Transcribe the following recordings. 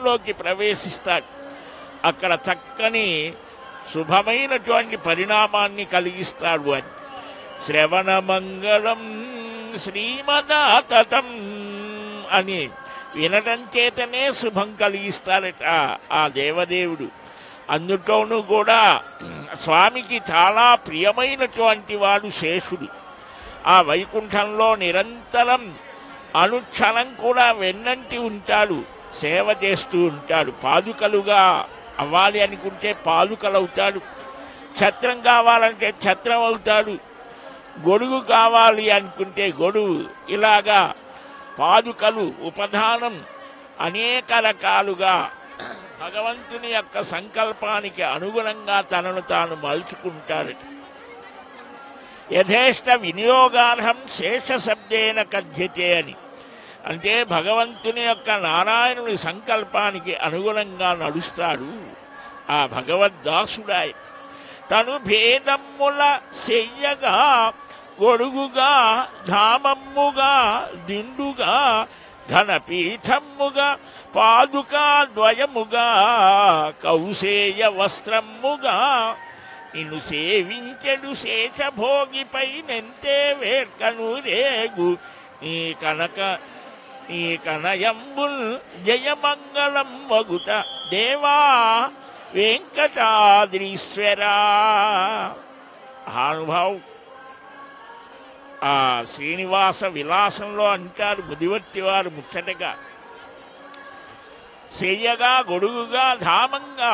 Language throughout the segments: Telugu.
శరీరంలోకి ప్రవేశిస్తాడు అక్కడ చక్కని శుభమైనటువంటి పరిణామాన్ని కలిగిస్తాడు అని శ్రవణ మంగళం శ్రీమదాతతం అని వినడం చేతనే శుభం కలిగిస్తారట ఆ దేవదేవుడు అందులోనూ కూడా స్వామికి చాలా ప్రియమైనటువంటి వాడు శేషుడు ఆ వైకుంఠంలో నిరంతరం అనుక్షణం కూడా వెన్నంటి ఉంటాడు సేవ చేస్తూ ఉంటాడు పాదుకలుగా అవ్వాలి అనుకుంటే పాదుకలు అవుతాడు ఛత్రం కావాలంటే ఛత్రం అవుతాడు గొడుగు కావాలి అనుకుంటే గొడుగు ఇలాగా పాదుకలు ఉపధానం అనేక రకాలుగా భగవంతుని యొక్క సంకల్పానికి అనుగుణంగా తనను తాను మలుచుకుంటాడు యథేష్ట వినియోగార్హం శేష శబ్దేన కథ్యతే అని అంటే భగవంతుని యొక్క నారాయణుని సంకల్పానికి అనుగుణంగా నడుస్తాడు ఆ భగవద్దాసుడాయ తను భేదమ్ముల చెయ్యగా గొడుగుగా ధామమ్ముగా దిండుగా ఘనపీఠమ్ముగా పాదుకా ద్వయముగా కౌశేయ వస్త్రమ్ముగా నిన్ను సేవించెడు శేషభోగిపై నెంతే వేర్కను రేగు నీ కనక నీ కనయంబుల్ జయమంగళం వగుట దేవా వెంకటాద్రీశ్వరా హానుభావు ఆ శ్రీనివాస విలాసంలో అంటారు ముదివర్తి వారు ముచ్చటగా చెయ్యగా గొడుగుగా ధామంగా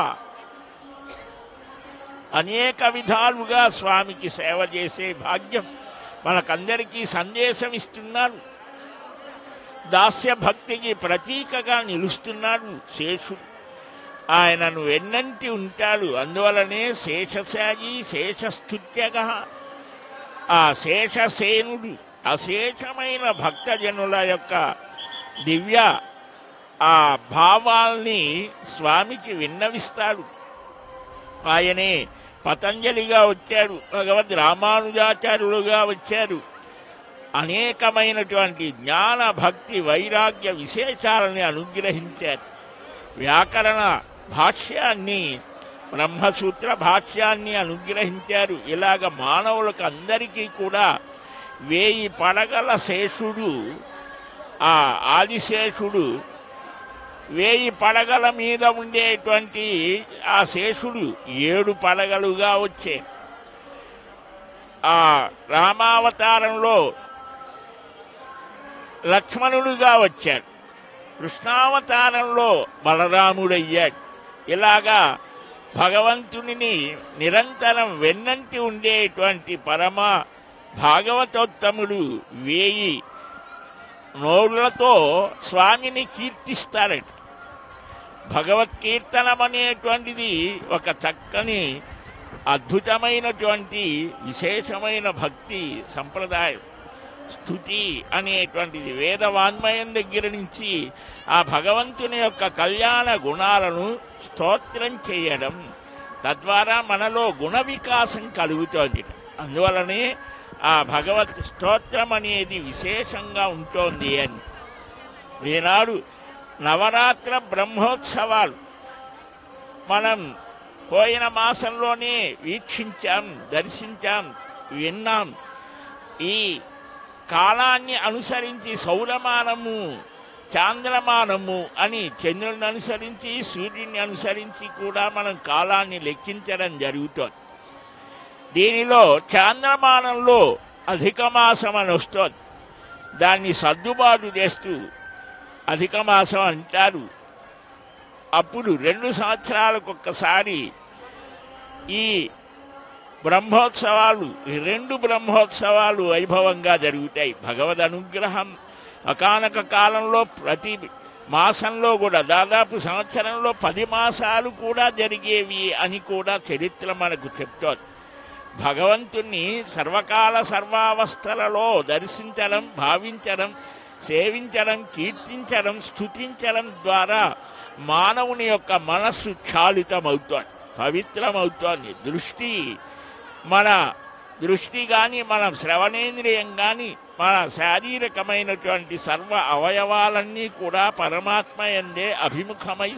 అనేక విధాలుగా స్వామికి సేవ చేసే భాగ్యం మనకందరికీ సందేశం ఇస్తున్నారు దాస్య భక్తికి ప్రతీకగా నిలుస్తున్నాడు శేషుడు ఆయనను వెన్నంటి ఉంటాడు అందువలనే శేషశాయి శేషస్థుత్యగా ఆ శేషసేనుడు అశేషమైన భక్తజనుల యొక్క దివ్య ఆ భావాల్ని స్వామికి విన్నవిస్తాడు ఆయనే పతంజలిగా వచ్చాడు భగవద్ రామానుజాచార్యులుగా వచ్చారు అనేకమైనటువంటి జ్ఞాన భక్తి వైరాగ్య విశేషాలని అనుగ్రహించారు వ్యాకరణ భాష్యాన్ని బ్రహ్మసూత్ర భాష్యాన్ని అనుగ్రహించారు ఇలాగ మానవులకు అందరికీ కూడా వేయి పడగల శేషుడు ఆ ఆదిశేషుడు వేయి పడగల మీద ఉండేటువంటి ఆ శేషుడు ఏడు పడగలుగా వచ్చే ఆ రామావతారంలో లక్ష్మణుడుగా వచ్చాడు కృష్ణావతారంలో బలరాముడయ్యాడు ఇలాగా భగవంతునిని నిరంతరం వెన్నంటి ఉండేటువంటి పరమ భాగవతోత్తముడు వేయి నోళ్లతో స్వామిని కీర్తిస్తారట భగవత్కీర్తనం అనేటువంటిది ఒక చక్కని అద్భుతమైనటువంటి విశేషమైన భక్తి సంప్రదాయం స్థుతి అనేటువంటిది వేదవాన్మయం దగ్గర నుంచి ఆ భగవంతుని యొక్క కళ్యాణ గుణాలను స్తోత్రం చేయడం తద్వారా మనలో గుణ వికాసం కలుగుతోంది అందువలనే ఆ భగవత్ స్తోత్రం అనేది విశేషంగా ఉంటోంది అని ఈనాడు నవరాత్ర బ్రహ్మోత్సవాలు మనం పోయిన మాసంలోనే వీక్షించాం దర్శించాం విన్నాం ఈ కాలాన్ని అనుసరించి సౌరమానము చాంద్రమానము అని చంద్రుని అనుసరించి సూర్యుని అనుసరించి కూడా మనం కాలాన్ని లెక్కించడం జరుగుతోంది దీనిలో చాంద్రమానంలో అధిక మాసం అని వస్తోంది దాన్ని సర్దుబాటు చేస్తూ అధిక మాసం అంటారు అప్పుడు రెండు సంవత్సరాలకు ఒక్కసారి ఈ బ్రహ్మోత్సవాలు ఈ రెండు బ్రహ్మోత్సవాలు వైభవంగా జరుగుతాయి భగవద్ అనుగ్రహం ఒకానొక కాలంలో ప్రతి మాసంలో కూడా దాదాపు సంవత్సరంలో పది మాసాలు కూడా జరిగేవి అని కూడా చరిత్ర మనకు చెప్తోంది భగవంతుణ్ణి సర్వకాల సర్వావస్థలలో దర్శించడం భావించడం సేవించడం కీర్తించడం స్థుతించడం ద్వారా మానవుని యొక్క మనస్సు క్షాళితమవుతోంది పవిత్రమవుతోంది దృష్టి మన దృష్టి కానీ మన శ్రవణేంద్రియం కానీ మన శారీరకమైనటువంటి సర్వ అవయవాలన్నీ కూడా పరమాత్మ ఎందే అభిముఖమై